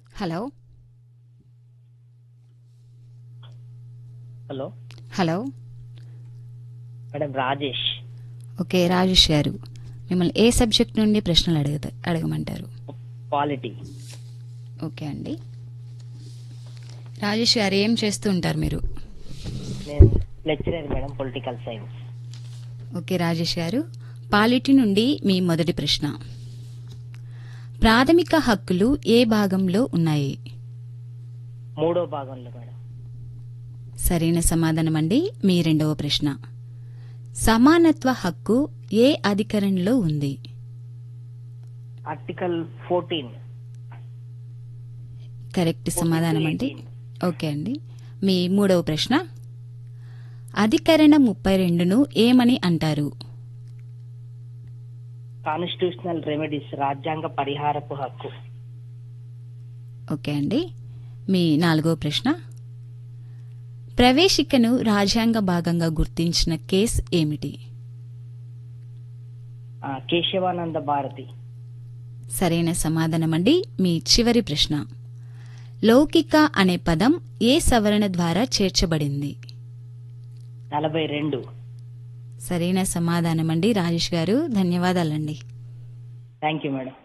hello hello hello madam Rajesh okay Rajesh garu మిమ్మల్ని ఏ subject నుండి ప్రశ్నలు అడుగుతా అడగమంటారు పాలిటీ ఓకే అండి రాజేష్ గారు ఏం చేస్తూ ఉంటారు మీరు నేను lecturer madam political science okay Rajesh garu polity నుండి మీ మొదటి ప్రశ్న ప్రాథమిక హక్కులు ఏ భాగంలో ఉన్నాయి మూడో భాగంలో మేడం సరైన సమాధానం అండి మీ రెండవ ప్రశ్న సమానత్వ హక్కు ఏ అధికరణలో ఉంది ఆర్టికల్ ఫోర్టీన్ కరెక్ట్ సమాధానం అండి ఓకే అండి మీ మూడవ ప్రశ్న అధికరణ ముప్పై రెండును ఏమని అంటారు కాన్స్టిట్యూషనల్ రెమెడీస్ రాజ్యాంగ పరిహారపు హక్కు ఓకే అండి మీ నాలుగో ప్రశ్న ప్రవేశికను రాజ్యాంగ భాగంగా గుర్తించిన కేస్ ఏమిటి ఆ, కేశవానంద భారతి సరైన సమాధానం అండి మీ చివరి ప్రశ్న లౌకిక అనే పదం ఏ సవరణ ద్వారా చేర్చబడింది నలభై రెండు సరైన సమాధానం అండి రాజేష్ గారు ధన్యవాదాలండి థ్యాంక్ యూ మేడం